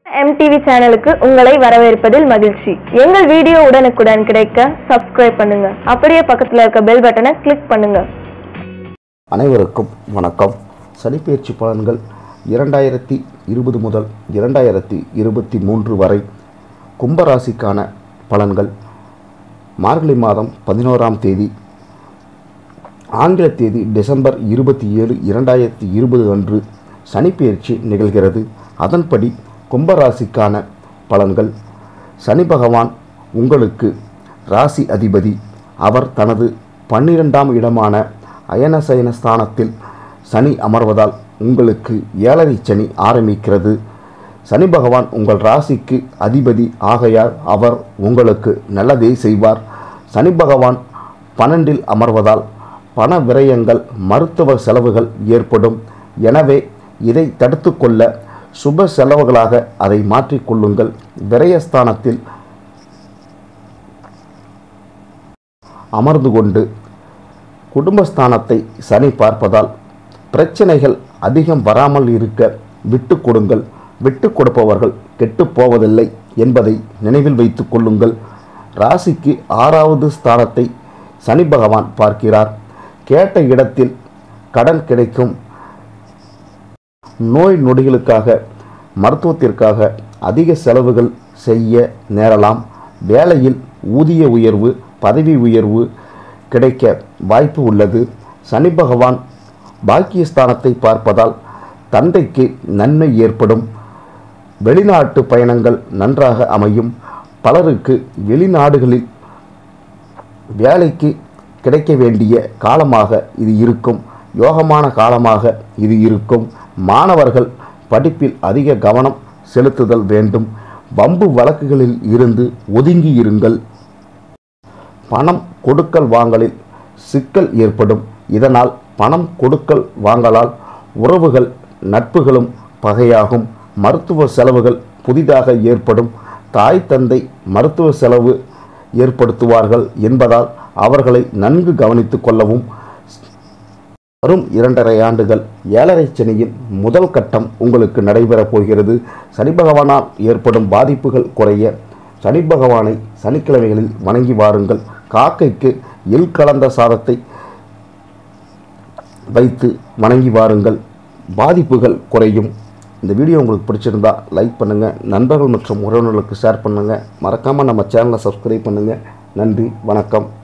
MTV சேனலுக்கு உங்களை வரவேற்பதில் மகிழ்ச்சி எங்கள் வீடியோ உடனுக்குடன் கிடைக்க சப்ஸ்கிரைப் பண்ணுங்க அப்படியே பக்கத்துல இருக்க பெல் பட்டனை கிளிக் பண்ணுங்க அனைவருக்கும் வணக்கம் சனிப்பெயர்ச்சி பலன்கள் இரண்டாயிரத்தி இருபது முதல் இரண்டாயிரத்தி இருபத்தி மூன்று வரை கும்பராசிக்கான பலன்கள் மார்கழி மாதம் பதினோராம் தேதி ஆங்கில தேதி டிசம்பர் இருபத்தி ஏழு இரண்டாயிரத்தி இருபது அன்று சனிப்பெயர்ச்சி நிகழ்கிறது அதன்படி கும்பராசிக்கான பலன்கள் சனி பகவான் உங்களுக்கு ராசி அதிபதி அவர் தனது பன்னிரெண்டாம் இடமான அயனசயன ஸ்தானத்தில் சனி அமர்வதால் உங்களுக்கு ஏழரை சனி ஆரம்பிக்கிறது சனி பகவான் உங்கள் ராசிக்கு அதிபதி ஆகையால் அவர் உங்களுக்கு நல்லதே செய்வார் சனி பகவான் பன்னெண்டில் அமர்வதால் பண விரயங்கள் மருத்துவ செலவுகள் ஏற்படும் எனவே இதை தடுத்து கொள்ள சுப செலவுகளாக அதை மாற்றிக்கொள்ளுங்கள் விரயஸ்தானத்தில் அமர்ந்து கொண்டு குடும்பஸ்தானத்தை சனி பார்ப்பதால் பிரச்சனைகள் அதிகம் வராமல் இருக்க விட்டு கொடுங்கள் விட்டு கொடுப்பவர்கள் கெட்டுப் போவதில்லை என்பதை நினைவில் வைத்துக் கொள்ளுங்கள் ராசிக்கு ஆறாவது ஸ்தானத்தை சனி பகவான் பார்க்கிறார் கேட்ட இடத்தில் கடன் கிடைக்கும் நோய் நொடிகளுக்காக மருத்துவத்திற்காக அதிக செலவுகள் செய்ய நேரலாம் வேலையில் ஊதிய உயர்வு பதவி உயர்வு கிடைக்க வாய்ப்பு உள்ளது சனி பகவான் பாக்கியஸ்தானத்தை பார்ப்பதால் தந்தைக்கு நன்மை ஏற்படும் வெளிநாட்டு பயணங்கள் நன்றாக அமையும் பலருக்கு வெளிநாடுகளில் வேலைக்கு கிடைக்க வேண்டிய காலமாக இது இருக்கும் யோகமான காலமாக இது இருக்கும் மாணவர்கள் படிப்பில் அதிக கவனம் செலுத்துதல் வேண்டும் வம்பு வழக்குகளில் இருந்து ஒதுங்கி இருங்கள் பணம் கொடுக்கல் வாங்கலில் சிக்கல் ஏற்படும் இதனால் பணம் கொடுக்கல் வாங்கலால் உறவுகள் நட்புகளும் பகையாகும் மருத்துவ செலவுகள் புதிதாக ஏற்படும் தாய் தந்தை மருத்துவ செலவு ஏற்படுத்துவார்கள் என்பதால் அவர்களை நன்கு கவனித்துக் கொள்ளவும் வரும் இரண்டரை ஆண்டுகள் ஏழரை சனியின் முதல் கட்டம் உங்களுக்கு நடைபெறப் போகிறது சனி பகவானால் ஏற்படும் பாதிப்புகள் குறைய சனி பகவானை சனிக்கிழமைகளில் வணங்கி வாருங்கள் காக்கைக்கு எள் கலந்த சாதத்தை வைத்து வணங்கி வாருங்கள் பாதிப்புகள் குறையும் இந்த வீடியோ உங்களுக்கு பிடிச்சிருந்தா லைக் பண்ணுங்கள் நண்பர்கள் மற்றும் உறவினர்களுக்கு ஷேர் பண்ணுங்கள் மறக்காமல் நம்ம சேனலை சப்ஸ்கிரைப் பண்ணுங்கள் நன்றி வணக்கம்